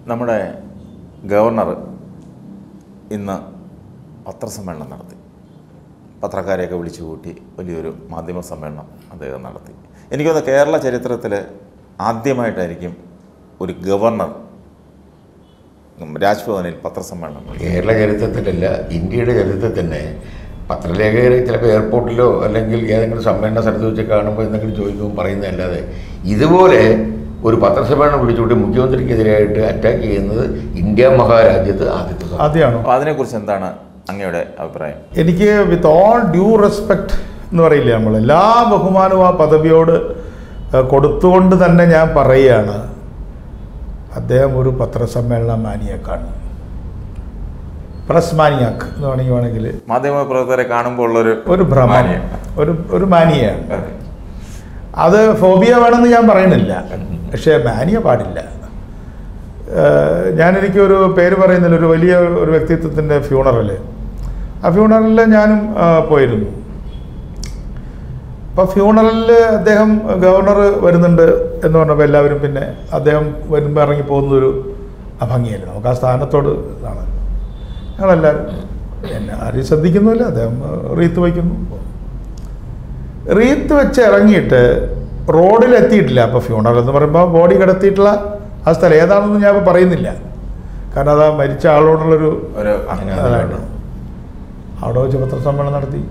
നമ്മുടെ ഗവർണർ ഇന്ന് പത്രസമ്മേളനം നടത്തി പത്രക്കാരെയൊക്കെ വിളിച്ചു കൂട്ടി വലിയൊരു മാധ്യമ സമ്മേളനം അദ്ദേഹം നടത്തി എനിക്കൊന്ന് കേരള ചരിത്രത്തിൽ ആദ്യമായിട്ടായിരിക്കും ഒരു ഗവർണർ രാജ്ഭവനിൽ പത്രസമ്മേളനം വിളിച്ചത്. കേരള ചരിത്രത്തിലല്ല ഇന്ത്യയുടെ ചരിത്രത്തിൽ തന്നെ പത്രലേഖകരെ ചിലപ്പോൾ എയർപോർട്ടിലോ അല്ലെങ്കിൽ ഏതെങ്കിലും സമ്മേളന സ്ഥലത്ത് വെച്ച് കാണുമ്പോൾ എന്തെങ്കിലും ചോദിക്കുമ്പോൾ പറയുന്നതല്ലാതെ ഇതുപോലെ ഒരു പത്രസമ്മേളനം വിളിച്ചുകൊണ്ട് മുഖ്യമന്ത്രിക്കെതിരായിട്ട് അറ്റാക്ക് ചെയ്യുന്നത് ഇന്ത്യ മഹാരാജ്യത്ത് ആദ്യത്തെ സംഭവം. ആദ്യമാണോ അപ്പോൾ അതിനെക്കുറിച്ച് എന്താണ് അങ്ങയുടെ അഭിപ്രായം എനിക്ക് വിത്ത് ഓൾ ഡ്യൂ റെസ്പെക്റ്റ് എന്ന് പറയില്ലേ നമ്മൾ എല്ലാ ബഹുമാനവും ആ പദവിയോട് ഏഹ്, കൊടുത്തുകൊണ്ട് തന്നെ ഞാൻ പറയുകയാണ് അദ്ദേഹം ഒരു പത്രസമ്മേളന മാനിയാക്കാണ് പ്രസ് മാനിയാക്ക് എന്ന് വേണമെങ്കിൽ വേണമെങ്കിൽ മാധ്യമ പ്രവർത്തകരെ കാണുമ്പോൾ ഉള്ളൊരു ഒരു ഭ്രമം മാന്യം. ഒരു ഒരു മാനിയാണ് അതെ. അത് ഫോബിയ വേണമെന്ന് ഞാൻ പറയുന്നില്ല പക്ഷേ മാനിയ പാടില്ല ഏഹ് ഞാനെനിക്കൊരു പേര് പറയുന്നില്ല ഒരു വലിയ ഒരു വ്യക്തിത്വത്തിൻ്റെ ഫ്യൂണറല് ആ ഫ്യൂണറലിൽ ഞാനും ആ, പോയിരുന്നു അപ്പോൾ ഫ്യൂണറലിൽ അദ്ദേഹം ഗവർണർ വരുന്നുണ്ട് എന്ന് പറഞ്ഞപ്പോൾ എല്ലാവരും പിന്നെ അദ്ദേഹം വരുമ്പോൾ ഇറങ്ങി പോകുന്നതൊരു അഭംഗിയല്ല നമുക്ക് ആ സ്ഥാനത്തോട് ഇതാണ് ഞങ്ങളെല്ലാവരും എന്നെ ആരും ശ്രദ്ധിക്കുന്നുമില്ല അദ്ദേഹം റീത്ത് വയ്ക്കുന്നു റീത്ത് വെച്ച് ഇറങ്ങിയിട്ട് റോഡിൽ എത്തിയിട്ടില്ല അപ്പോൾ ഫ്യൂണറൽ എന്ന് പറയുമ്പോൾ ബോഡി കിടത്തിയിട്ടുള്ള ആ സ്ഥലം ഏതാണെന്ന് ഞാൻ ഇപ്പോൾ പറയുന്നില്ല കാരണം അത് ആ മരിച്ച ആളോടുള്ളൊരു ഒരു അങ്ങനെ അതാണ് അവിടെ വെച്ച് പത്രസമ്മേളനം നടത്തി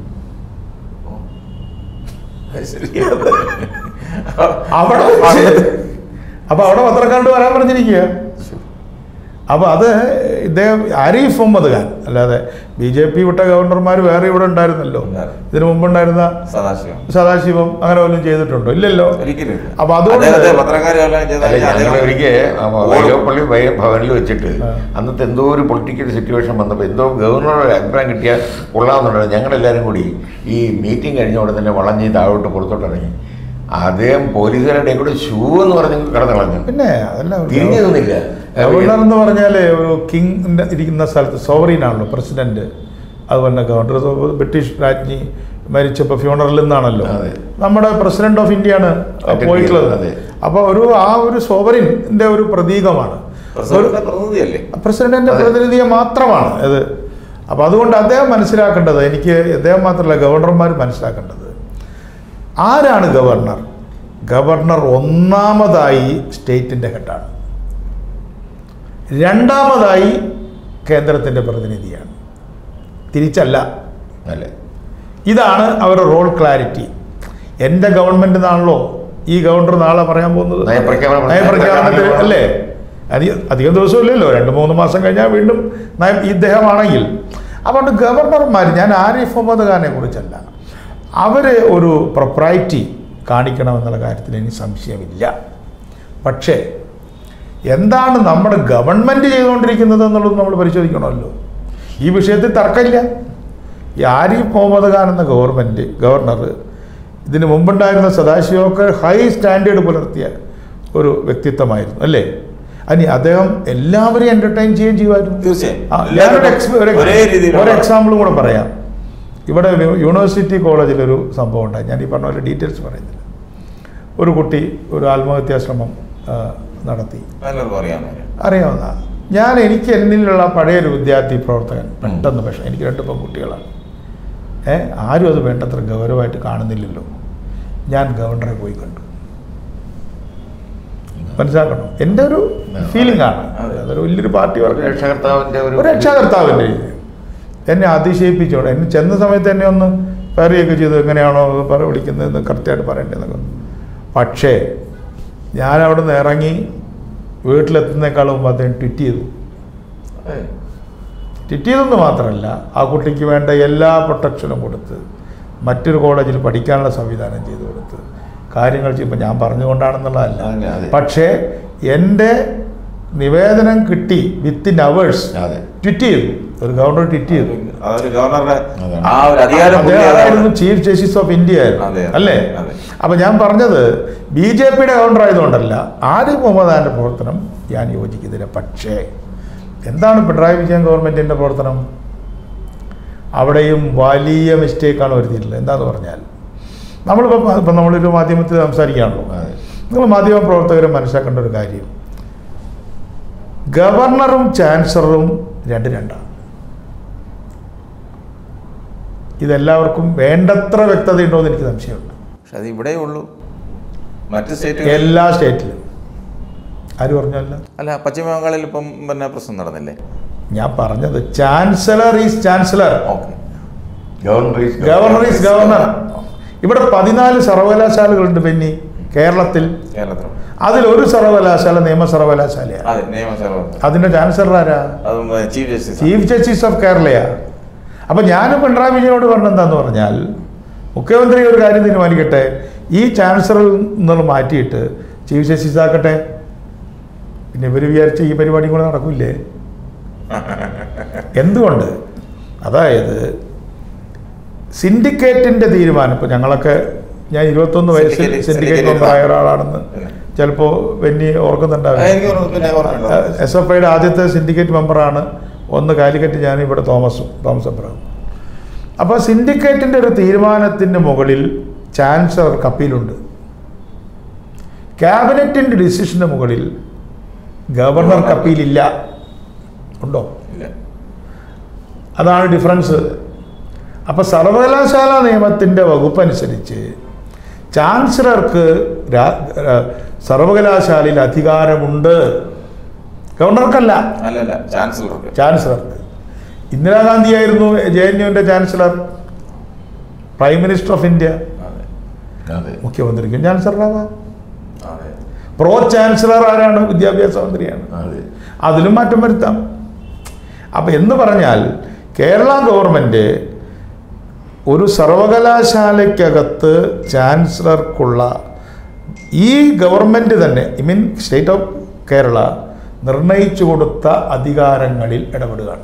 അവിടെ വെച്ച് അപ്പോൾ അവിടെ പത്രക്കാരോട് വരാൻ പറഞ്ഞിരിക്കുക അപ്പോൾ അത് ഇദ്ദേഹം ആരിഫ് മുഹമ്മദ് ഖാൻ അല്ലാതെ ബി ജെ പി വിട്ട ഗവർണർമാർ വേറെ ഇവിടെ ഉണ്ടായിരുന്നല്ലോ ഉണ്ടായിരുന്നു. ഇതിനു മുമ്പുണ്ടായിരുന്ന സദാശിവം സദാശിവം അങ്ങനെ വല്ലതും ചെയ്തിട്ടുണ്ടോ ഇല്ലല്ലോ ഒരിക്കലും ഇല്ല. അപ്പൊ അതുകൊണ്ട് അദ്ദേഹത്തെ പത്രക്കാരെ വല്ലതും ചെയ്താൽ അല്ല ഞങ്ങൾ അദ്ദേഹം ഒരിക്കൽ ഓടും. വൈലോപ്പള്ളി വൈ- ഭവനിൽ വെച്ചിട്ട് ആ. അന്നത്തെ എന്തോ ഒരു പൊളിറ്റിക്കൽ സിറ്റുവേഷൻ വന്നപ്പോൾ എന്തോ ഗവർണറുടെ അഭിപ്രായം കിട്ടിയാൽ കൊള്ളാമെന്നുള്ളത് ഞങ്ങളെല്ലാവരും കൂടി ഈ മീറ്റിംഗ് കഴിഞ്ഞ ഉടനെ തന്നെ വളഞ്ഞ് താഴോട്ട് പുറത്തോട്ട് ഇറങ്ങി അദ്ദേഹം പോലീസുകാരുടെ കൂടെ ഷൂ എന്ന് പറഞ്ഞ് കിടന്നിളഞ്ഞു പിന്നെ അതല്ല ഒരു തിരിഞ്ഞു നിന്നില്ല ഗവർണർ എന്ന് പറഞ്ഞാൽ ഒരു കിങ് ഇരിക്കുന്ന സ്ഥലത്ത് സോവറീൻ ആണല്ലോ പ്രസിഡന്റ് അതുപോലെ ഗവർണർ ബ്രിട്ടീഷ് രാജ്ഞി മരിച്ചപ്പോൾ ഫ്യൂണറിൽ നിന്നാണല്ലോ അതെ. നമ്മുടെ പ്രസിഡന്റ് ഓഫ് ഇന്ത്യയാണ് Attend പോയിട്ടുള്ളത് ചെയ്തത്, അതെ. അപ്പോൾ ഒരു ആ ഒരു സോവറിൻ്റെ ഒരു പ്രതീകമാണ് പ്രസിഡന്റിന്റെ പ്രതിനിധിയല്ലേ പ്രസിഡന്റിന്റെ അതെ. പ്രതിനിധിയെ മാത്രമാണ് ഇത് അപ്പോൾ അതുകൊണ്ട് അദ്ദേഹം മനസ്സിലാക്കേണ്ടത് എനിക്ക് അദ്ദേഹം മാത്രമല്ല ഗവർണർമാർ മനസ്സിലാക്കേണ്ടത് ആരാണ് ഗവർണർ ഗവർണർ ഒന്നാമതായി സ്റ്റേറ്റിൻ്റെ ഹെഡാണ് രണ്ടാമതായി കേന്ദ്രത്തിൻ്റെ പ്രതിനിധിയാണ് തിരിച്ചല്ല അല്ലേ ഇതാണ് അവരുടെ റോൾ ക്ലാരിറ്റി എൻ്റെ ഗവൺമെൻറ് നാണല്ലോ ഈ ഗവർണർ നാളെ പറയാൻ പോകുന്നത് നയപ്രഖ്യാപനം- നയപ്രഖ്യാപനത്തിൽ അല്ലേ അധികം അധികം ദിവസമില്ലല്ലോ രണ്ട് മൂന്ന് മാസം കഴിഞ്ഞാൽ വീണ്ടും നയം ഇദ്ദേഹമാണെങ്കിൽ അതുകൊണ്ട് ഗവർണർമാർ ഞാൻ ആരിഫ് മുഹമ്മദ് ഖാനെ കുറിച്ചല്ല അവർ ഒരു പ്രൊപ്രൈറ്റി കാണിക്കണമെന്നുള്ള കാര്യത്തിൽ എനിക്ക് സംശയമില്ല പക്ഷേ എന്താണ് നമ്മുടെ ഗവൺമെൻറ് ചെയ്തുകൊണ്ടിരിക്കുന്നത് എന്നുള്ളത് നമ്മൾ പരിശോധിക്കണമല്ലോ ഈ വിഷയത്തിൽ തർക്കമില്ല ഈ ആരിഫ് മുഹമ്മദ് ഖാൻ എന്ന ഗവൺമെൻറ് ഗവർണർ ഇതിന് മുമ്പുണ്ടായിരുന്ന സദാശിവമൊക്കെ ഹൈ സ്റ്റാൻഡേർഡ് പുലർത്തിയ ഒരു വ്യക്തിത്വമായിരുന്നു അല്ലേ അനി അദ്ദേഹം എല്ലാവരെയും എൻ്റർടൈൻ ചെയ്യുകയും ചെയ്യുമായിരുന്നു തീർച്ചയായും. ആ, ഞാനൊരു എക്സ് ഒരു ഒരേ രീതിയിലുള്ള- ഒരു എക്സാമ്പിളും കൂടെ പറയാം ഇവിടെ യു- യൂണിവേഴ്സിറ്റി കോളേജിലൊരു സംഭവം ഉണ്ടായി ഞാൻ ഈ പറഞ്ഞ പോലെ ഡീറ്റെയിൽസ് പറയുന്നില്ല ഒരു കുട്ടി ഒരു ആത്മഹത്യാശ്രമം ആ, നടത്തി എല്ലാവർക്കും അറിയാം അറിയാവുന്ന ഞാൻ എനിക്ക് എന്നിലുള്ള പഴയൊരു വിദ്യാർത്ഥി പ്രവർത്തകൻ പെട്ടെന്ന് പക്ഷേ എനിക്ക് രണ്ട് പെൺകുട്ടികളാണ് ഏ ആരും അത് വേണ്ടത്ര ഗൗരവമായിട്ട് കാണുന്നില്ലല്ലോ ഞാൻ ഗവർണറെ പോയി കണ്ടു മനസ്സിലാക്കണം എൻ്റെ ഒരു ഫീലിംഗ് ആണ് അതെ. അതൊരു വലിയൊരു പാർട്ടി ഒരു വർക്ക് രക്ഷകർത്താവിന്റെ ഒരു ഒരു രക്ഷാകർത്താവിൻ്റെ രീതി എന്നെ അതിശയിപ്പിച്ചോടെ എന്നെ ചെന്ന സമയത്ത് എന്നെ ഒന്ന് പറയുകയൊക്കെ ചെയ്തു എങ്ങനെയാണോ അത് പറ വിളിക്കുന്നതെന്ന് കറക്റ്റായിട്ട് പറയേണ്ടതെന്നൊക്കെ പക്ഷേ ഞാൻ അവിടെ നിന്ന് ഇറങ്ങി വീട്ടിലെത്തുന്നേക്കാളും മുമ്പ് അദ്ദേഹം ട്വിറ്റ് ചെയ്തു ട്വിറ്റ് ചെയ്തെന്ന് മാത്രമല്ല ആ കുട്ടിക്ക് വേണ്ട എല്ലാ പ്രൊട്ടക്ഷനും കൊടുത്ത് മറ്റൊരു കോളേജിൽ പഠിക്കാനുള്ള സംവിധാനം ചെയ്തു കൊടുത്ത് കാര്യങ്ങൾ ചെയ്യുമ്പോൾ ഞാൻ അതെ, പറഞ്ഞുകൊണ്ടാണെന്നുള്ളതല്ല അതെ. പക്ഷേ എൻ്റെ നിവേദനം കിട്ടി വിത്തിൻ അവേഴ്സ് അതെ ട്വിറ്റ് ചെയ്തു ഒരു ഗവർണർ ട്വിറ്റ് ചെയ്തു അതൊരു ഗവർണറുടെ അതാണ്. ആ ഒരു അധികാരം പുള്ളി അദ്ദേഹമായിരുന്നു അതാണ്. ചീഫ് ജസ്റ്റിസ് ഓഫ് ഇന്ത്യ ആയിരുന്നു അതെ, അതെ, അല്ലേ അതെ. അപ്പൊ ഞാൻ പറഞ്ഞത് ബി ജെ പിയുടെ ഗവർണർ ആയതുകൊണ്ടല്ല ആരിഫ് മുഹമ്മദ് ഖാന്റെ പ്രവർത്തനം ഞാൻ യോജിക്കുന്നില്ല പക്ഷേ എന്താണ് പിണറായി വിജയൻ ഗവൺമെന്റിന്റെ പ്രവർത്തനം അവിടെയും വലിയ മിസ്റ്റേക്കാണ് വരുത്തിയിട്ടുള്ളത് എന്താന്ന് പറഞ്ഞാൽ നമ്മളിപ്പോൾ ഇപ്പം നമ്മളൊരു മാധ്യമത്തിൽ സംസാരിക്കുകയാണല്ലോ അതെ നിങ്ങൾ മാധ്യമ പ്രവർത്തകരെ മനസ്സിലാക്കേണ്ട ഒരു കാര്യം ഗവർണറും ചാൻസലറും രണ്ട് രണ്ടാണ് ഇതെല്ലാവർക്കും വേണ്ടത്ര വ്യക്തതയുണ്ടോ എന്ന് എനിക്ക് സംശയമുണ്ട് പക്ഷെ അത് ഇവിടെ ഉള്ളൂ മറ്റ് സ്റ്റേറ്റുകൾ എല്ലാ സ്റ്റേറ്റിലും ആര് പറഞ്ഞല്ല അല്ല പശ്ചിമ ബംഗാളിൽ ഇപ്പം പിന്നെ പ്രശ്നം നടന്നില്ലേ ഞാൻ പറഞ്ഞത് chancellor is chancellor okay governor is governor is governor ഇവിടെ പതിനാല് സർവകലാശാലകളുണ്ട് ബെന്നി കേരളത്തിൽ കേരളത്തിൽ അതിൽ ഒരു സർവകലാശാല നിയമ സർവകലാശാലയാണ് അതെ നിയമസഭ അതിന്റെ ചാൻസലർ ആരാ അതും chief justice chief justice of കേരളയാ അപ്പൊ ഞാനും പിണറായി വിജയനോട് പറഞ്ഞെന്താന്ന് പറഞ്ഞാൽ മുഖ്യമന്ത്രി ഒരു കാര്യം തീരുമാനിക്കട്ടെ ഈ ചാൻസലറിൽ നിന്ന് മാറ്റിയിട്ട് ചീഫ് ജസ്റ്റിസ് ആക്കട്ടെ പിന്നെ ഇവർ വിചാരിച്ച ഈ പരിപാടി കൂടെ നടക്കില്ലേ എന്തുകൊണ്ട് അതായത് സിൻഡിക്കേറ്റിന്റെ തീരുമാനം ഇപ്പൊ ഞങ്ങളൊക്കെ ഞാൻ ഇരുപത്തൊന്ന് വയസ്സിൽ Syndicate- സിൻഡിക്കേറ്റ് syndicate മെമ്പറായ ഒരാളാണെന്ന് പിന്നെ. ചിലപ്പോ വെന്നി ആ, ഓർക്കുന്നുണ്ടാവും എനിക്ക് ഓർമ്മ- പിന്നെ ഓർമ്മയുണ്ടോ എസ് എഫ് ഐയുടെ ആദ്യത്തെ സിൻഡിക്കേറ്റ് മെമ്പറാണ് ഒന്ന് കാലിക്കറ്റ് ഞാൻ ഇവിടെ തോമസും തോമസ് എബ്രഹാം അപ്പോൾ സിൻഡിക്കേറ്റിൻ്റെ ഒരു തീരുമാനത്തിൻ്റെ മുകളിൽ ചാൻസലർക്ക് അപ്പീലുണ്ട് ക്യാബിനറ്റിൻ്റെ ഡിസിഷന് മുകളിൽ ഗവർണർക്ക് അപ്പീലില്ല ഉണ്ടോ ഇല്ല അതാണ് ഡിഫറൻസ് അപ്പോൾ സർവകലാശാല നിയമത്തിൻ്റെ വകുപ്പനുസരിച്ച് ചാൻസലർക്ക് രാ- രാ- സർവകലാശാലയിൽ അധികാരമുണ്ട് ഗവർണർക്കല്ല അല്ലല്ല ചാൻസലർക്ക് ചാൻസലർക്ക് ഇന്ദിരാഗാന്ധിയായിരുന്നു ജെ എൻ യുവിൻ്റെ chancellor prime minister of India അതെ അതെ മുഖ്യമന്ത്രിക്കും ചാൻസലറാവാം അതെ പ്രോ ചാൻസലർ ആരാണ് വിദ്യാഭ്യാസ മന്ത്രിയാണ് അതെ അതിലും മാറ്റം വരുത്താം അപ്പം എന്ന് പറഞ്ഞാൽ കേരള ഗവൺമെൻറ് ഒരു സർവകലാശാലയ്ക്കകത്ത് ചാൻസലർക്കുള്ള ഈ ഗവൺമെൻറ് തന്നെ I mean state of Kerala നിർണയിച്ചു കൊടുത്ത അധികാരങ്ങളിൽ ഇടപെടുകയാണ്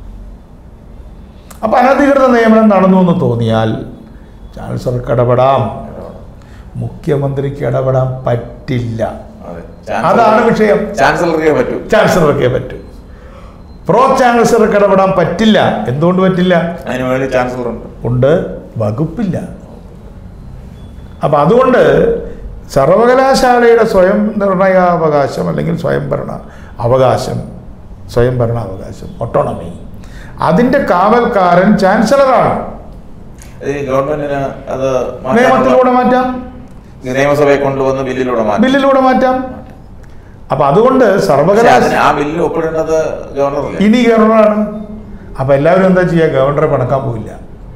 അപ്പം അനധികൃത നിയമനം നടന്നു എന്ന് തോന്നിയാൽ ചാൻസലർക്ക് ഇടപെടാം മുഖ്യമന്ത്രിക്ക് ഇടപെടാൻ പറ്റില്ല അതെ അതാണ് വിഷയം ചാൻസലർക്കേ പറ്റൂ ചാൻസലർക്കേ പറ്റൂ പ്രോ ചാൻസലർക്ക് ഇടപെടാൻ പറ്റില്ല എന്തുകൊണ്ട് പറ്റില്ല അതിന് വേണ്ടി ചാൻസലർ ഉണ്ട് ഉണ്ട് വകുപ്പില്ല അപ്പം അതുകൊണ്ട് സർവകലാശാലയുടെ സ്വയം നിർണയാവകാശം അല്ലെങ്കിൽ സ്വയംഭരണ അവകാശം സ്വയംഭരണാവകാശം ഒട്ടോണമി അതിൻ്റെ കാവൽക്കാരൻ ചാൻസലറാണ് ഈ ഗവൺമെന്റിന് അത് മാറ്റാനുള്ള- നിയമത്തിലൂടെ മാറ്റാം നിയമസഭയെ കൊണ്ടുവന്ന് ബില്ലിലൂടെ മാറ്റി ബില്ലിലൂടെ മാറ്റാം അപ്പം അതുകൊണ്ട് പക്ഷേ സർവകലാശാല അതിന് ആ ബില്ലിൽ ഒപ്പിടേണ്ടത് ഗവർണറല്ലേ ഇനി ഗവർണറാണ് അപ്പം എല്ലാവരും എന്താ ചെയ്യുക ഗവർണറെ പണക്കാൻ പോയില്ല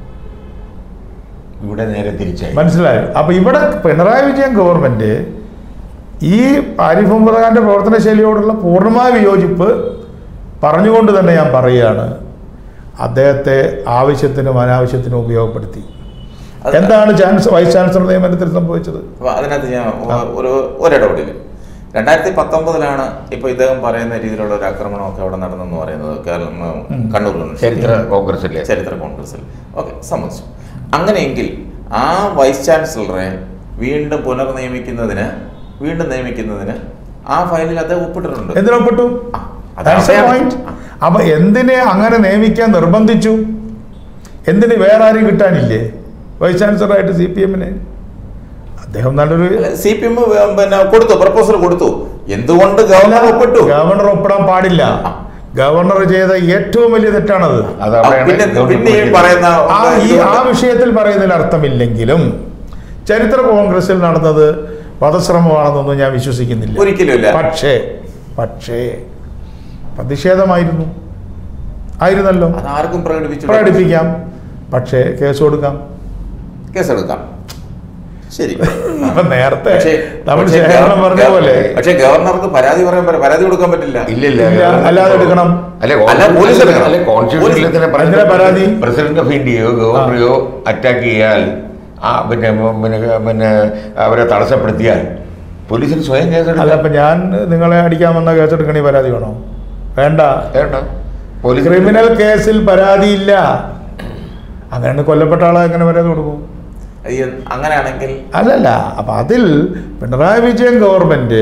ഇവിടെ നേരെ തിരിച്ചായി മനസ്സിലായോ അപ്പൊ ഇവിടെ പിണറായി വിജയൻ ഗവൺമെന്റ് ഈ ആരിഫ് മുഹമ്മദ് ഖാന്റെ പ്രവർത്തന ശൈലിയോടുള്ള പൂർണ്ണമായ വിയോജിപ്പ് പറഞ്ഞുകൊണ്ട് തന്നെ ഞാൻ പറയുകയാണ് അദ്ദേഹത്തെ ആവശ്യത്തിനും അനാവശ്യത്തിനും ഉപയോഗപ്പെടുത്തി അത് എന്താണ് ചാൻസ് വൈസ് ചാൻസലർ നിയമനത്തിൽ സംഭവിച്ചത് അപ്പൊ അതിനകത്ത് ഞാൻ ഒ- ഒരു ഒരിടപെടില്ല രണ്ടായിരത്തി പത്തൊമ്പതിലാണ് ഇപ്പൊ ഇദ്ദേഹം പറയുന്ന രീതിയിലുള്ള ഒരു ആക്രമണമൊക്കെ അവിടെ നടന്നെന്ന് പറയുന്നത് കേരളം ഉം. കണ്ണൂർ യൂണിവേഴ്സിറ്റി. ചരിത്ര കോൺഗ്രസിലെ ചരിത്ര കോൺഗ്രസിൽ ഓക്കെ സമ്മതിച്ചു അങ്ങനെയെങ്കിൽ ആ വൈസ് ചാൻസലറെ വീണ്ടും പുനർനിയമിക്കുന്നതിന് വീണ്ടും നിയമിക്കുന്നതിന് ആ ഫയലിൽ അദ്ദേഹം ഒപ്പിട്ടിട്ടുണ്ട് എന്തിനൊപ്പെട്ടു ആ, അതാണ് That's the ഞാൻ- point. ആ. അപ്പൊ എന്തിനെ അങ്ങനെ നിയമിക്കാൻ നിർബന്ധിച്ചു എന്തിന് വേറെ ആരും കിട്ടാനില്ലേ വൈസ് ചാൻസലറായിട്ട് സി പി എമ്മിന് അദ്ദേഹം നല്ലൊരു സി പി എം പിന്നെ കൊടുത്തു പ്രപ്പോസൽ കൊടുത്തു എന്തുകൊണ്ട് ഗവർണർ ഒപ്പിട്ടു ഗവർണർ ഒപ്പിടാൻ പാടില്ല ഗവർണർ ചെയ്ത ഏറ്റവും വലിയ തെറ്റാണത് അത് ആ, അവിടെയാണ് പിന്നെ ഗവൺമെന്റ് പിന്നെ ഈ പോയിരിക്കുന്നത്. പറയുന്ന ആ ഈ ആ വിഷയത്തിൽ പറയുന്നതിൽ അർത്ഥമില്ലെങ്കിലും ചരിത്ര കോൺഗ്രസിൽ നടന്നത് വധശ്രമമാണെന്നൊന്നും ഞാൻ വിശ്വസിക്കുന്നില്ല ഒരിക്കലുമില്ല. പക്ഷേ പക്ഷേ പ്രതിഷേധമായിരുന്നു ആയിരുന്നല്ലോ അത് ആർക്കും പ്രകടിപ്പിച്ചു പ്രകടിപ്പിക്കാം പക്ഷേ കേസ് കൊടുക്കാം കേസെടുക്കാം ശരി അപ്പൊ നേരത്തെ പക്ഷേ നമ്മൾ പക്ഷേ ശേഖരണം ഗവ- പറഞ്ഞ പോലെ പക്ഷേ ഗവർണർക്ക് പരാതി പറയാൻ പറ്റ- പരാതി കൊടുക്കാൻ പറ്റില്ല ഇല്ല ഇല്ല ഇല്ല, അല്ലാതെ എടുക്കണം. അല്ല അല്ല, പോലീസ് എടുക്കണം. അല്ല കോൺസ്റ്റിറ്റ്യൂഷനിൽ തന്നെ എന്തിനാ പരാതി? പ്രസിഡന്റ് ഓഫ് ഇന്ത്യയോ ഗവർണറെയോ അറ്റാക്ക് ചെയ്യാൽ ആ പിന്നെ പിന്നെ പിന്നെ അവരെ തടസ്സപ്പെടുത്തിയാൽ പോലീസിന് സ്വയം അല്ല കേസെടുക്കാം അപ്പൊ ഞാൻ നിങ്ങളെ അടിക്കാൻ വന്ന കേസെടുക്കണേ പരാതി വേണോ വേണ്ട വേണ്ട പോലീസ് ക്രിമിനൽ കേസിൽ പരാതിയില്ല അങ്ങനെ കൊല്ലപ്പെട്ട ആളെ എങ്ങനെ പരാതി കൊടുക്കും ഈ അങ്ങനെയാണെങ്കിൽ അല്ലല്ല അപ്പം അതിൽ പിണറായി വിജയൻ ഗവൺമെൻറ്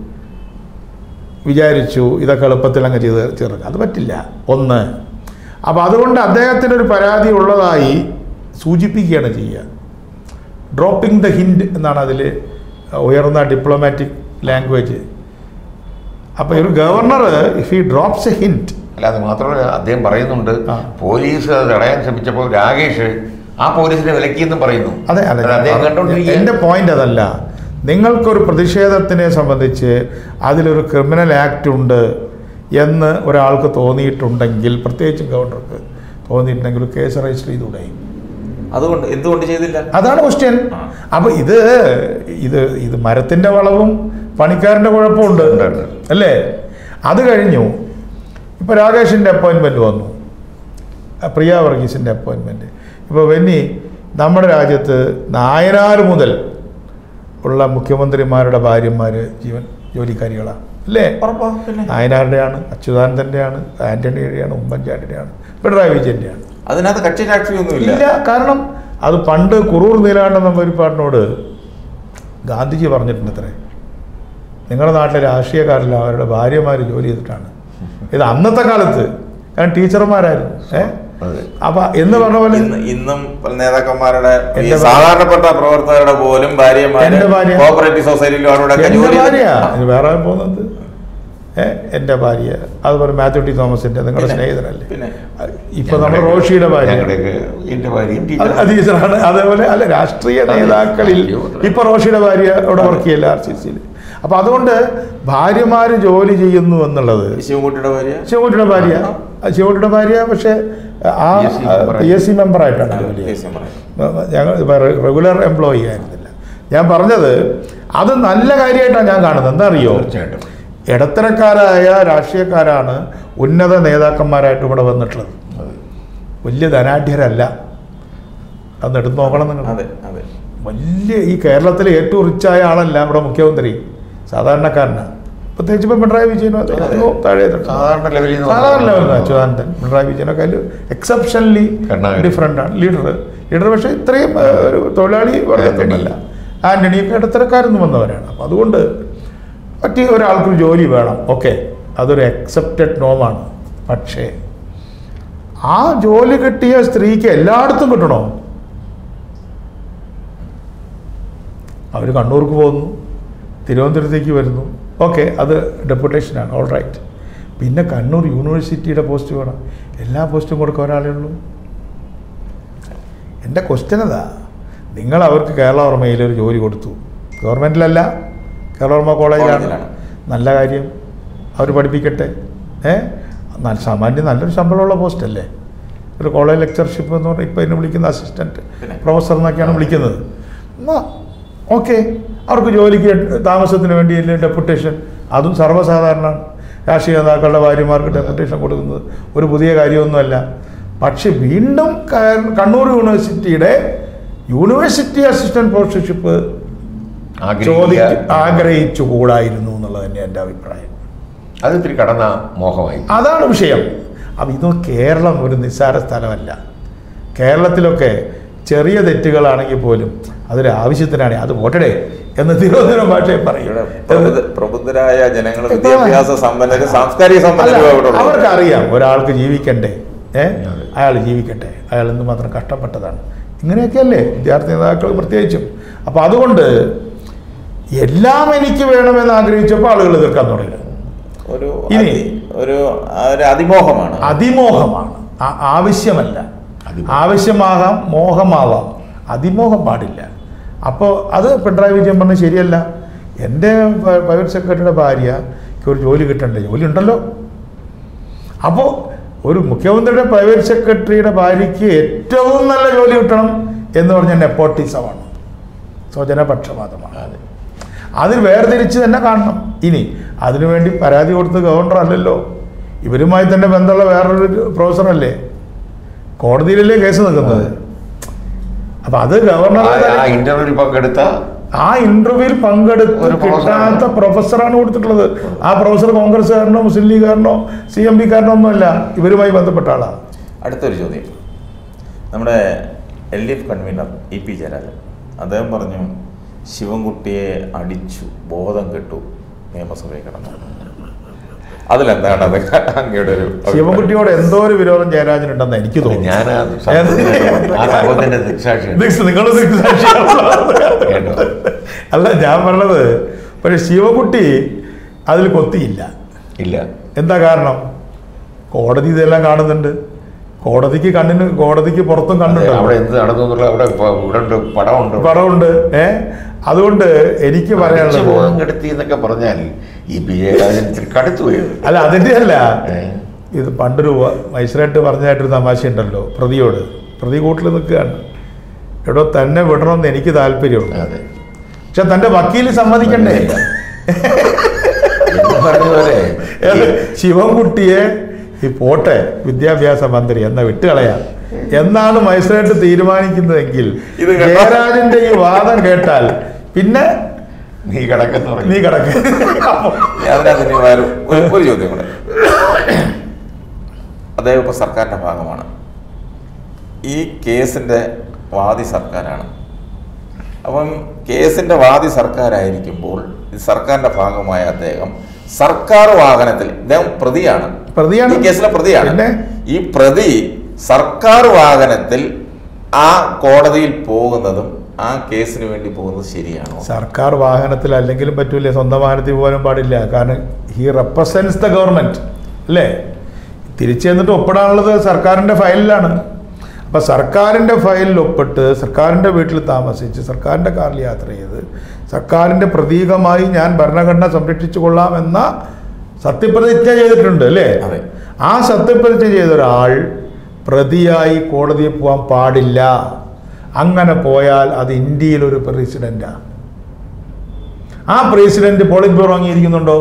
വിചാരിച്ചു ഇതൊക്കെ എളുപ്പത്തിൽ അങ്ങ് ചെയ്ത് ചേർക്കുക അത് പറ്റില്ല ഒന്ന് അപ്പം അതുകൊണ്ട് അദ്ദേഹത്തിനൊരു പരാതി ഉള്ളതായി സൂചിപ്പിക്കുകയാണ് ചെയ്യുക ഡ്രോപ്പിംഗ് ദ ഹിൻഡ് എന്നാണ് അതിൽ ഉയർന്ന ഡിപ്ലോമാറ്റിക് ലാംഗ്വേജ് അപ്പോൾ ഒരു governor if he drops a hint അല്ല അത് മാത്രമല്ല അദ്ദേഹം പറയുന്നുണ്ട് ആ. പോലീസ് അത് തടയാൻ ശ്രമിച്ചപ്പോൾ രാകേഷ് ആ പോലീസിനെ വിലക്കിയെന്നും പറയുന്നു അതെ അത് അതെ അദ്ദേഹം എൻ്റെ കണ്ടോണ്ടിരിക്കുക പോയിന്റ് അതല്ല നിങ്ങൾക്കൊരു പ്രതിഷേധത്തിനെ സംബന്ധിച്ച് അതിലൊരു ക്രിമിനൽ ആക്ട് ഉണ്ട് എന്ന് ഒരാൾക്ക് തോന്നിയിട്ടുണ്ടെങ്കിൽ പ്രത്യേകിച്ചും ഗവർണർക്ക് തോന്നിയിട്ടുണ്ടെങ്കിൽ ഒരു കേസ് രജിസ്റ്റർ ചെയ്തുകൂടെ അതുകൊണ്ട് എന്തുകൊണ്ട് ചെയ്തില്ല അതാണ് ക്വസ്റ്റ്യൻ ആ. അപ്പൊ ഇത് ഇത് ഇത് മരത്തിന്റെ വളവും പണിക്കാരന്റെ കുഴപ്പമുണ്ട് ഉണ്ട്, ഉണ്ട്. അല്ലേ അത് കഴിഞ്ഞു ഇപ്പൊ രാകേഷിന്റെ അപ്പോയിന്റ്മെന്റ് വന്നു ആ, പ്രിയ വർഗീസിന്റെ അപ്പോയിന്റ്മെന്റ് ഇപ്പൊ വെന്നി നമ്മുടെ രാജ്യത്ത് നായനാർ മുതൽ ഉള്ള മുഖ്യമന്ത്രിമാരുടെ ഭാര്യമാര് ജീവൻ ജോലിക്കാരികളാണ് അല്ലേ ഉറപ്പാ പിന്നെ നായനാരുടെയാണ് അച്യുതാനന്ദൻ്റെയാണ് ആന്റണിയുടെയാണ് ഉമ്മൻചാണ്ടിയുടെയാണ് പിണറായി വിജയൻ്റെയാണ് അതിനകത്ത് കക്ഷി രാഷ്ട്രീയമൊന്നുമില്ല ഇല്ല കാരണം അത് പണ്ട് കുറൂർ നീലാണ്ട നമ്പൂരിപ്പാടിനോട് ഗാന്ധിജി പറഞ്ഞിട്ടുണ്ട് അത്രേ നിങ്ങളുടെ നാട്ടിലെ രാഷ്ട്രീയക്കാരെല്ലാം അവരുടെ ഭാര്യമാർ ജോലി ചെയ്തിട്ടാണ് ഇത് അന്നത്തെ കാലത്ത് കാരണം ടീച്ചർമാരായിരുന്നു ഏ അതെ. അപ്പൊ എന്ന് പറഞ്ഞ പോലെ ഇന്ന് ഇന്നും പല നേതാക്കന്മാരുടെ ഈ എന്റെ ഭാര്യ- സാധാരണപ്പെട്ട പ്രവർത്തകരുടെ പോലും ഭാര്യമാര് എന്റെ ഭാര്യ- കോപ്പറേറ്റീവ് സൊസൈറ്റിയിലും അവരോടൊക്കെ എന്റെ ജോലി ഭാര്യ ഇത് വേറെ പോകുന്നത് ഏ എൻ്റെ ഭാര്യ അതുപോലെ മാത്യു ടി തോമസിന്റെ നിങ്ങളുടെ പിന്നെ, സ്നേഹിതരല്ലേ പിന്നെ. ഇപ്പൊ നമ്മുടെ റോഷിയുടെ ഭാര്യ ഞങ്ങളുടെയൊക്കെ എന്റെ ഭാര്യയും അത് ടീച്ചർ അത് ടീച്ചറാണ് അതേപോലെ അല്ല രാഷ്ട്രീയ നേതാക്കളിൽ ഇപ്പൊ റോഷിയുടെ ഭാര്യ അവിടെ വർക്ക് ചെയ്യില്ല ആർ സി സിയിൽ അപ്പൊ അതുകൊണ്ട് ഭാര്യമാര് ജോലി ചെയ്യുന്നു എന്നുള്ളത് ശിവൻകുട്ടിയുടെ ഭാര്യ ശിവകുട്ടിയുടെ ഭാര്യ ആ ശിവകുട്ടിയുടെ ഭാര്യ പക്ഷെ ആ PSC member P S C മെമ്പറായിട്ടാണ് ജോലി കേസ് ചെയ്യുന്നത് ഞാൻ പറയാം. ഞങ്ങൾ റെഗുലർ എംപ്ലോയി ആയിരുന്നില്ല ഞാൻ പറഞ്ഞത് അത് നല്ല കാര്യമായിട്ടാണ് ഞാൻ കാണുന്നത് എന്താ അറിയോ തീർച്ചയായിട്ടും ഇടത്തരക്കാരായ രാഷ്ട്രീയക്കാരാണ് ഉന്നത നേതാക്കന്മാരായിട്ട് ഇവിടെ വന്നിട്ടുള്ളത് അതെ. വലിയ ധനാഢ്യരല്ല അന്ന് എടുത്ത് നോക്കണം നിങ്ങൾ അതെ അതെ വലിയ ഈ കേരളത്തിലെ ഏറ്റവും റിച്ചായ ആളല്ല ഇവിടെ മുഖ്യമന്ത്രി സാധാരണക്കാരനാണ് പ്രത്യേകിച്ച് ഇപ്പം പിണറായി വിജയനോ അദ്ദേഹമോ താഴെ തട്ടിലാണ്. സാധാരണ ലെവലിൽ നിന്ന് സാധാരണ വന്നതാണ്. ലെവലിൽ അച്യുതാനന്ദൻ പിണറായി വിജയനൊക്കെ അതിൽ എക്സെപ്ഷനലി കരുണാകരൻ. ഡിഫറെൻ്റ് ആണ് ലീഡർ ലീഡർ പക്ഷേ ഇത്രയും ആ, ഒരു തൊഴിലാളി വർഗത്തിനല്ല ആന്റണിയൊക്കെ ഇടത്തരക്കാരെന്ന് വന്നവരാണ് അപ്പം അതുകൊണ്ട് പറ്റിയ ഒരാൾക്കൊരു ജോലി വേണം ഓക്കെ അതൊരു അക്സെപ്റ്റഡ് നോമാണ് പക്ഷേ ആ ജോലി കിട്ടിയ സ്ത്രീക്ക് എല്ലായിടത്തും കിട്ടണോ അവർ കണ്ണൂർക്ക് പോകുന്നു തിരുവനന്തപുരത്തേക്ക് വരുന്നു ഓക്കെ അത് ഡെപ്യൂട്ടേഷനാണ് ഓൾ റൈറ്റ് പിന്നെ കണ്ണൂർ യൂണിവേഴ്സിറ്റിയുടെ പോസ്റ്റ് വേണം എല്ലാ പോസ്റ്റും കൊടുക്കാൻ ഒരാളേ ഉള്ളൂ എൻ്റെ ക്വസ്റ്റ്യൻ അതാ നിങ്ങൾ അവർക്ക് കേരള ഓർമ്മയിൽ ഒരു ജോലി കൊടുത്തു ഗവൺമെൻറ്റിലല്ല കേരള ഓർമ്മ കോളേജിലാണ് കോളേജിലാണ്. നല്ല കാര്യം അവർ പഠിപ്പിക്കട്ടെ ഏ നല്ല സാമാന്യം നല്ലൊരു ശമ്പളമുള്ള പോസ്റ്റ് അല്ലേ ഒരു കോളേജ് ലെക്ചർഷിപ്പ് എന്ന് പറഞ്ഞാൽ ഇപ്പോൾ എന്നെ വിളിക്കുന്ന അസിസ്റ്റൻറ്റ് പിന്നെ? പ്രൊഫസർ എന്നൊക്കെയാണ് വിളിക്കുന്നത് എന്നാ ഓക്കെ അവർക്ക് ജോലിക്ക് താമസത്തിന് വേണ്ടി ഡെപ്യൂട്ടേഷൻ അതും സർവ്വസാധാരണമാണ് രാഷ്ട്രീയ നേതാക്കളുടെ ഭാര്യമാർക്ക് ഡെപ്യൂട്ടേഷൻ കൊടുക്കുന്നത് ഒരു പുതിയ കാര്യമൊന്നുമല്ല പക്ഷെ വീണ്ടും ക- കണ്ണൂർ യൂണിവേഴ്സിറ്റിയുടെ യൂണിവേഴ്സിറ്റി അസിസ്റ്റന്റ് പ്രൊഫസർഷിപ്പ് ചോദി ആഗ്രഹിക്കുക ആഗ്രഹിച്ചുകൂടായിരുന്നു എന്നുള്ളത് തന്നെ എൻ്റെ അഭിപ്രായം അത് ഇത്തിരി കടന്ന മോഹമായി അതാണ് വിഷയം അപ്പം ഇത് കേരളം ഒരു നിസ്സാര സ്ഥലമല്ല കേരളത്തിലൊക്കെ ചെറിയ തെറ്റുകളാണെങ്കിൽ പോലും അതൊരു ആവശ്യത്തിനാണ് അത് പോട്ടടെ എന്ന് തിരുവനന്തപുരം ഭാഷയിൽ പറയും ഇവിടെ പ്രബുദ്ധ- പ്രബുദ്ധരായ ജനങ്ങൾ വിദ്യാഭ്യാസ സമ്പന്നര് സാംസ്കാരിക അല്ല, സമ്പന്നരും ഇവിടെ ഉള്ളത് അവർക്കറിയാം ഒരാൾക്ക് ജീവിക്കണ്ടേ ഏ അതെ. അയാൾ ജീവിക്കട്ടെ അയാൾ എന്തുമാത്രം കഷ്ടപ്പെട്ടതാണ് ഇങ്ങനെയൊക്കെയല്ലേ വിദ്യാർത്ഥി നേതാക്കൾ പ്രത്യേകിച്ചും അപ്പം അതുകൊണ്ട് എല്ലാം എനിക്ക് വേണമെന്ന് ആഗ്രഹിച്ചപ്പോൾ ആളുകൾ എതിർക്കാൻ തുടങ്ങി ഒരു ഇനി- അതി- ഒരു ആ, ഒരു അതിമോഹമാണ് അതിമോഹമാണ് ആ- ആവശ്യമല്ല അതിമോഹം. ആവശ്യമാകാം മോഹമാവാം അതിമോഹം പാടില്ല അപ്പോൾ അത് പിണറായി വിജയൻ പറഞ്ഞത് ശരിയല്ല എൻ്റെ പ- പ്രൈവറ്റ് സെക്രട്ടറിയുടെ ഭാര്യയ്ക്ക് ഒരു ജോലി കിട്ടണ്ടേ ജോലി ഉണ്ടല്ലോ അപ്പോൾ ഒരു മുഖ്യമന്ത്രിയുടെ പ്രൈവറ്റ് സെക്രട്ടറിയുടെ ഭാര്യയ്ക്ക് ഏറ്റവും നല്ല ജോലി കിട്ടണം എന്ന് പറഞ്ഞ നെപ്പോട്ടിസമാണ് സ്വജനപക്ഷപാതമാണ് അതെ. അതിൽ വേർതിരിച്ച് തന്നെ കാണണം ഇനി അതിനുവേണ്ടി പരാതി കൊടുത്ത ഗവർണർ അല്ലല്ലോ ഇവരുമായി തന്നെ ബന്ധമുള്ള വേറൊരു പ്രൊഫസറല്ലേ കോടതിയിലല്ലേ കേസ് നിൽക്കുന്നത് അപ്പൊ അത് ഗവർണർ ആ ഇന്റർവ്യൂവിൽ പങ്കെടുത്ത ആ ഇന്റർവ്യൂവിൽ പങ്കെടുത്ത് ഒരു പ്രൊഫസറാണ്. കിട്ടാത്ത പ്രൊഫസറാണ് കൊടുത്തിട്ടുള്ളത് ആ പ്രൊഫസർ കോൺഗ്രസ്സുകാരനോ മുസ്ലിം ലീഗുകാരനോ സി എം പിക്കാരനോ ഒന്നുമല്ല ഇവരുമായി ബന്ധപ്പെട്ട ആളാണ് അടുത്തൊരു ചോദ്യം നമ്മുടെ L D F convenor E P Jayarajan അദ്ദേഹം പറഞ്ഞു ശിവൻകുട്ടിയെ അടിച്ചു ബോധം കെട്ടു നിയമസഭയിൽ കിടന്നു അതിലെന്താണ് അത് അങ്ങയുടെ ഒരു അഭിപ്രായം? ശിവൻകുട്ടിയോട് എന്തോ ഒരു വിരോധം ജയരാജനുണ്ടെന്ന് എനിക്ക് തോന്നുന്നു ഞാൻ ആ സംഭവത്തിന്റെ- ആ സംഭവത്തിന്റെ ദൃക്സാക്ഷിയാണ് നിങ്ങൾ അല്ല ഞാൻ പറഞ്ഞത് പക്ഷെ ശിവകുട്ടി അതിൽ കൊത്തിയില്ല ഇല്ല എന്താ കാരണം കോടതി ഇതെല്ലാം കാണുന്നുണ്ട് കോടതിക്ക് കണ്ണിന് കോടതിക്ക് പുറത്തും അതെ, കണ്ണുണ്ടല്ലോ അവിടെ എന്ത് നടന്നു എന്നുള്ള അവിടെ ഇപ്പൊ ഇവിടെ ഉണ്ട് പടമുണ്ട് പടമുണ്ട് ഏ അതുകൊണ്ട് എനിക്ക് പറയാനുള്ളത് ബോധം കെടുത്തി എന്നൊക്കെ പറഞ്ഞാൽ ഈ പി ജയരാജൻ ഇത്തിരി കടുത്തു പോയത് അല്ല അതിന്റെ അല്ല ഏ? ഇത് പണ്ടൊരു മൈസൂരായിട്ട് പറഞ്ഞതായിട്ടൊരു തമാശയുണ്ടല്ലോ പ്രതിയോട് പ്രതി കൂട്ടിൽ നിൽക്കുകയാണ് എടോ തന്നെ വിടണമെന്ന് എനിക്ക് താല്പര്യമുണ്ട് അതെ പക്ഷെ തന്റെ വക്കീൽ സമ്മതിക്കണ്ടേ എന്ന് പറഞ്ഞ പോലെ ഏത് ശിവൻകുട്ടിയെ ഈ പോട്ടെ വിദ്യാഭ്യാസ മന്ത്രി എന്ന വിട്ടുകളയാം എന്നാണ് മജിസ്ട്രേറ്റ് തീരുമാനിക്കുന്നതെങ്കിൽ ഇത് കേട്ടോ? ജയരാജന്റെ ഈ വാദം കേട്ടാൽ പിന്നെ നീ കിടക്കുന്ന പറഞ്ഞു നീ കിടക്ക് അതിനകത്ത് ഇനി വേറെ ഒരു- ഒരു ചോദ്യം കൂടെ അദ്ദേഹം ഇപ്പോൾ സർക്കാരിൻ്റെ ഭാഗമാണ് ഈ കേസിൻ്റെ വാദി സർക്കാരാണ് അപ്പം കേസിൻ്റെ വാദി സർക്കാരായിരിക്കുമ്പോൾ ഈ സർക്കാരിൻ്റെ ഭാഗമായ അദ്ദേഹം സർക്കാർ വാഹനത്തിൽ ഇദ്ദേഹം പ്രതിയാണ് പ്രതിയാണ്. ഈ കേസിലെ പ്രതിയാണ് പിന്നെ? ഈ പ്രതി സർക്കാർ വാഹനത്തിൽ ആ കോടതിയിൽ പോകുന്നതും ആ കേസിന് വേണ്ടി പോകുന്നത് ശരിയാണോ സർക്കാർ വാഹനത്തിൽ അല്ലെങ്കിലും പറ്റൂലേ സ്വന്തം വാഹനത്തിൽ പോകാനും പാടില്ല കാരണം ഹി റെപ്രസെൻസ് ദ ഗവൺമെന്റ് അല്ലേ തിരിച്ചു ചെന്നിട്ട് ഒപ്പിടാനുള്ളത് സർക്കാരിൻ്റെ ഫയലിലാണ് അപ്പം സർക്കാരിൻ്റെ ഫയലിൽ ഒപ്പിട്ട് സർക്കാരിൻ്റെ വീട്ടിൽ താമസിച്ച് സർക്കാരിൻ്റെ കാറിൽ യാത്ര ചെയ്ത് സർക്കാരിൻ്റെ പ്രതീകമായി ഞാൻ ഭരണഘടന സംരക്ഷിച്ചു കൊള്ളാമെന്ന സത്യപ്രതിജ്ഞ ചെയ്തിട്ടുണ്ട് അല്ലേ അതെ. ആ സത്യപ്രതിജ്ഞ ചെയ്ത ഒരാൾ പ്രതിയായി കോടതിയിൽ പോകാൻ പാടില്ല അങ്ങനെ പോയാൽ അത് ഇന്ത്യയിൽ ഒരു പ്രസിഡന്റാണ് ആ പ്രസിഡന്റ് പോളിറ്റ് ബ്യൂറോ അംഗീകരിക്കുന്നുണ്ടോ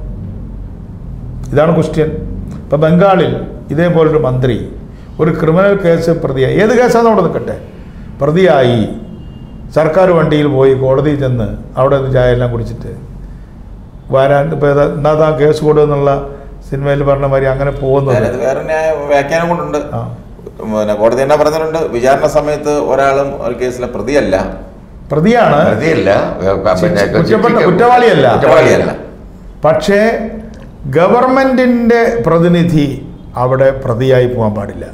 ഇതാണ് ക്വസ്റ്റ്യൻ ഇപ്പം ബംഗാളിൽ ഇതേപോലൊരു മന്ത്രി ഒരു ക്രിമിനൽ കേസ് പ്രതിയായി ഏത് കേസാണെന്ന് അവിടെ നിൽക്കട്ടെ പ്രതിയായി സർക്കാർ വണ്ടിയിൽ പോയി കോടതിയിൽ ചെന്ന് അവിടെ നിന്ന് ചായ എല്ലാം കുടിച്ചിട്ട് വരാൻ ഇപ്പോൾ എന്നാ താൻ കേസ് കൊടുന്നുള്ള സിനിമയിൽ പറഞ്ഞ മാതിരി അങ്ങനെ പോകുന്നത് ഞാനത് വേറെ ന്യായ വ്യാഖ്യാനം കൊണ്ടുണ്ട് ആ പിന്നെ കോടതി തന്നെ പറഞ്ഞിട്ടുണ്ട് വിചാരണ സമയത്ത് ഒരാളും ഒരു കേസിലെ പ്രതിയല്ല പ്രതിയാണ് പ്രതിയല്ല ഏ, പിന്നെ കുറ്റപ്പെട്ട കുറ്റവാളിയല്ല കുറ്റവാളിയല്ല പക്ഷേ ഗവൺമെന്റിന്റെ പ്രതിനിധി അവിടെ പ്രതിയായി പോകാൻ പാടില്ല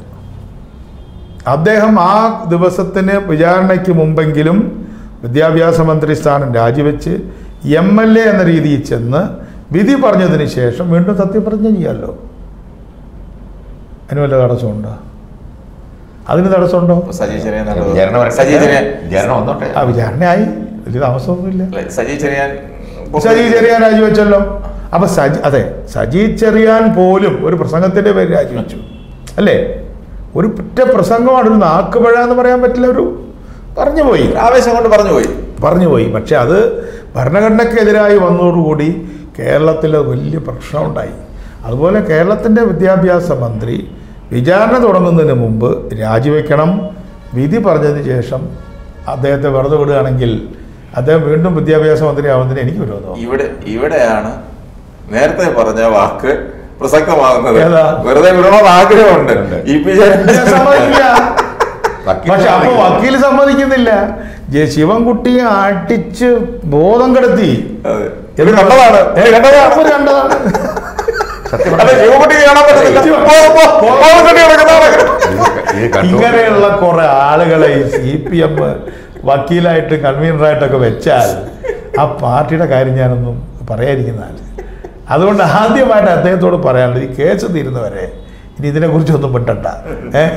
അദ്ദേഹം ആ ദിവസത്തിന് വിചാരണയ്ക്ക് മുമ്പെങ്കിലും വിദ്യാഭ്യാസ മന്ത്രി സ്ഥാനം രാജിവെച്ച് എം എൽ എ എന്ന രീതിയിൽ ചെന്ന് വിധി പറഞ്ഞതിന് ശേഷം വീണ്ടും സത്യപ്രതിജ്ഞ ചെയ്യാമല്ലോ അതിന് വല്ല തടസ്സമുണ്ടോ അതിന് തടസ്സമുണ്ടോ ഇപ്പൊ സജി ചെറിയാൻ വിചാരണ വരട്ടെ. സജി ചെറിയാൻ വിചാരണ വന്നോട്ടെ ആ വിചാരണയായി വലിയ താമസമൊന്നുമില്ല അല്ല, സജി ചെറിയാൻ സജി ചെറിയാൻ രാജിവെച്ചല്ലോ അപ്പൊ സജി അതെ സജി ചെറിയാൻ പോലും ഒരു പ്രസംഗത്തിന്റെ പേര് രാജിവെച്ചു അല്ലേ ഒരു ഒറ്റ പ്രസംഗമാണ് ഒരു നാക്കുപഴ എന്ന് പറയാൻ പറ്റില്ല ഒരു പറഞ്ഞു പോയി ആവേശം കൊണ്ട് പറഞ്ഞു പോയി പറഞ്ഞു പോയി പക്ഷെ അത് ഭരണഘടനയ്ക്കെതിരായി വന്നതോടുകൂടി കേരളത്തിൽ വലിയ പ്രശ്നമുണ്ടായി അതുപോലെ കേരളത്തിൻ്റെ വിദ്യാഭ്യാസ മന്ത്രി വിചാരണ തുടങ്ങുന്നതിന് മുമ്പ് രാജിവെക്കണം വിധി പറഞ്ഞതിന് ശേഷം അദ്ദേഹത്തെ വെറുതെ വിടുകയാണെങ്കിൽ അദ്ദേഹം വീണ്ടും വിദ്യാഭ്യാസ മന്ത്രി ആവുന്നതിന് എനിക്ക് വിരോധമാണ് ഇവിടെ ഇവിടെയാണ് നേരത്തെ പറഞ്ഞ വാക്ക് പ്രസക്തമാകുന്നത് ഏതാ? വെറുതെ വിടണമെന്ന് ആഗ്രഹമുണ്ട് ഇ പി ഞാൻ സമ്മതിക്കില്ല വക്കീൽ പക്ഷെ അപ്പൊ സമ്മതിക്കില്ല. വക്കീൽ സമ്മതിക്കുന്നില്ല ജെ ശിവൻകുട്ടിയെ അടിച്ച് ബോധം കെടുത്തി അതെ. ഇത് കണ്ടതാണ് ഇത് കണ്ടതാണ് അവര് കണ്ടതാണ് സത്യം അല്ല, പറഞ്ഞാൽ ശിവകുട്ടി കാണാൻ പറ്റത്തില്ല പോ, പോ, പോ, ബോധം കെട്ടി കിടക്കുന്നതാണ്. ഇത് ഇത് കണ്ടു ഇങ്ങനെയുള്ള കുറെ ആളുകളെ ഈ സി പി എം വക്കീലായിട്ട് കൺവീനറായിട്ടൊക്കെ വെച്ചാൽ ആ പാർട്ടിയുടെ കാര്യം ഞാനൊന്നും പറയാതിരിക്കുന്നതാണ് അതുകൊണ്ട് ആദ്യമായിട്ട് അദ്ദേഹത്തോട് പറയാനുള്ളത് ഈ കേസ് തീരുന്നവരെ ഇനി ഇതിനെക്കുറിച്ചൊന്നും മിണ്ടണ്ട ഏഹ്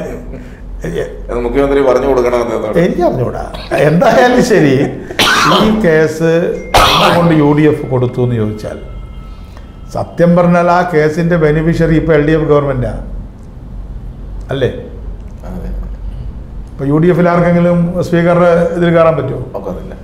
അത് മുഖ്യമന്ത്രി പറഞ്ഞു കൊടുക്കണമെന്ന് തോന്നുന്നു. എനിക്ക് അറിഞ്ഞൂടാ എന്തായാലും ശരി ഈ കേസ് കൊണ്ട് യു ഡി എഫ് കൊടുത്തു എന്ന് ചോദിച്ചാൽ സത്യം പറഞ്ഞാൽ ആ കേസിന്റെ ബെനിഫിഷ്യറി ഇപ്പൊ എൽ ഡി എഫ് ഗവൺമെന്റാ അല്ലേ അതെ. ഇപ്പൊ യു ഡി എഫിൽ ആർക്കെങ്കിലും സ്പീക്കറുടെ ഇതിൽ കയറാൻ പറ്റുമോ ഒക്കത്തില്ല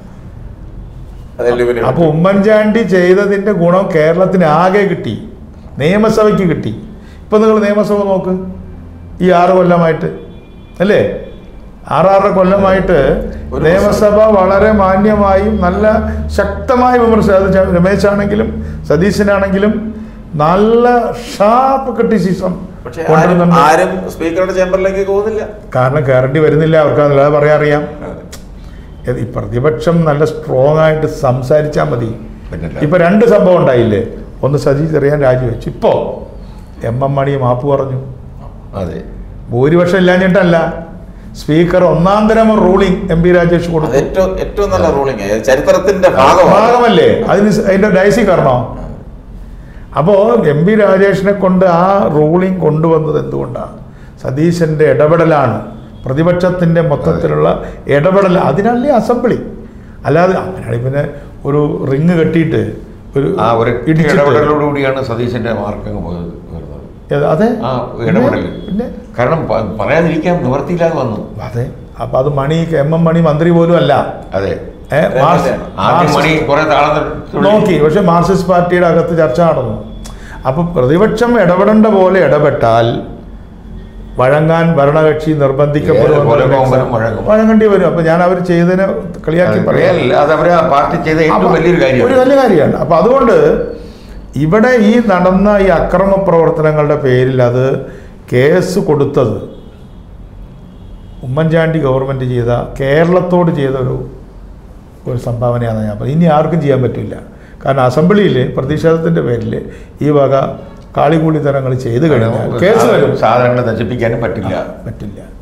അതല്ലേ പിന്നെ അപ്പൊ ഉമ്മൻചാണ്ടി ചെയ്തതിന്റെ ഗുണം കേരളത്തിന് ആകെ കിട്ടി നിയമസഭയ്ക്ക് കിട്ടി ഇപ്പൊ നിങ്ങൾ നിയമസഭ നോക്ക് ഈ ആറ് കൊല്ലമായിട്ട് അല്ലേ ആറാറ് കൊല്ലമായിട്ട് ഒരു നിയമസഭ വളരെ മാന്യമായും നല്ല ശക്തമായ വിമർശനം അത് ച- രമേശാണെങ്കിലും സതീശനാണെങ്കിലും നല്ല ഷാർപ്പ് ക്രിറ്റിസിസം പക്ഷെ ആരും ആരും സ്പീക്കറുടെ ചേംബറിലേക്ക് പോകുന്നില്ല കാരണം കയറേണ്ടി വരുന്നില്ല അവർക്ക് അല്ലാതെ പറയാൻ അറിയാം അതെ. ഈ പ്രതിപക്ഷം നല്ല സ്ട്രോങ് ആയിട്ട് സംസാരിച്ചാൽ മതി പിന്നല്ല. ഇപ്പൊ രണ്ട് സംഭവം ഉണ്ടായില്ലേ ഒന്ന് സജി ചെറിയാൻ രാജിവെച്ചു ഇപ്പോ എം എം മണി മാപ്പ് പറഞ്ഞു അതെ ഭൂരിപക്ഷം ഇല്ലാഞ്ഞിട്ടല്ല സ്പീക്കർ ഒന്നാം തരം റൂളിംഗ് എം പി രാജേഷ് അത് കൊടുത്തു ഏറ്റവും ഏറ്റവും നല്ല റൂളിംഗ് ചരിത്രത്തിന്റെ ഭാഗമാണ് ഭാഗമല്ലേ അതിന് സ- അതിന്റെ ഡയസി കയറണോ അപ്പോൾ എം പി രാജേഷിനെ കൊണ്ട് ആ റൂളിംഗ് കൊണ്ടുവന്നത് എന്തുകൊണ്ടാണ് സതീശൻ്റെ ഇടപെടലാണ് പ്രതിപക്ഷത്തിൻ്റെ മൊത്തത്തിലുള്ള ഇടപെടൽ അതിനല്ലേ അസംബ്ലി അല്ലാതെ അങ്ങനെയാണെങ്കിൽ പിന്നെ ഒരു റിങ് കെട്ടിയിട്ട് ഒരു ആ ഒരു ഇടിച്ചിട്ട് ഇടപെടലോടുകൂടിയാണ് സതീശന്റെ മാർക്കങ്ങ് പോയത് വരുന്നത് ഏത്? അതെ ആ ഇടപെടൽ പിന്നെ കാരണം പ- പറയാതിരിക്കാൻ നിവർത്തിയില്ലാതെ വന്നു അതെ അപ്പൊ അത് മണി എം എം മണി മന്ത്രി പോലും അല്ല അതെ ഏ, മാർക്സ്- ആദ്യം മണി മാർക്സിസ്റ്റ് കുറെ താളം തുള്ളി. നോക്കി പക്ഷെ മാർക്സിസ്റ്റ് പാർട്ടിയുടെ അകത്ത് ചർച്ച നടന്നു അപ്പൊ പ്രതിപക്ഷം ഇടപെടേണ്ട പോലെ ഇടപെട്ടാൽ വഴങ്ങാൻ ഭരണകക്ഷി ഏത് നിർബന്ധിക്കപ്പെടുമെന്ന് കൊലപാതകവും വഴങ്ങും. വഴങ്ങേണ്ടി വരും അപ്പൊ ഞാൻ അവർ ചെയ്തതിനെ കളിയാക്കി പറയാം റിയൽ അത് അവരെ ആ പാർട്ടി ചെയ്ത ഏറ്റവും അപ്പൊ വലിയൊരു ഒരു കാര്യമാണ് വലിയ കാര്യമാണ് അപ്പൊ അതുകൊണ്ട് ഇവിടെ ഈ നടന്ന ഈ അക്രമ പ്രവർത്തനങ്ങളുടെ പേരിൽ അത് കേസ് കൊടുത്തത് ഉമ്മൻചാണ്ടി ഗവൺമെൻറ് ചെയ്ത കേരളത്തോട് ചെയ്ത ഒരു ഒരു സംഭാവനയാണ് ഞാൻ പറയുന്നത് ഇനി ആർക്കും ചെയ്യാൻ പറ്റില്ല കാരണം അസംബ്ലിയിൽ പ്രതിഷേധത്തിൻ്റെ പേരിൽ ഈ വക കാളികൂളിത്തരങ്ങൾ ചെയ്ത് കഴിഞ്ഞാൽ കേസ് വരും സാധനങ്ങൾ നശിപ്പിക്കാനും പറ്റില്ല പറ്റില്ല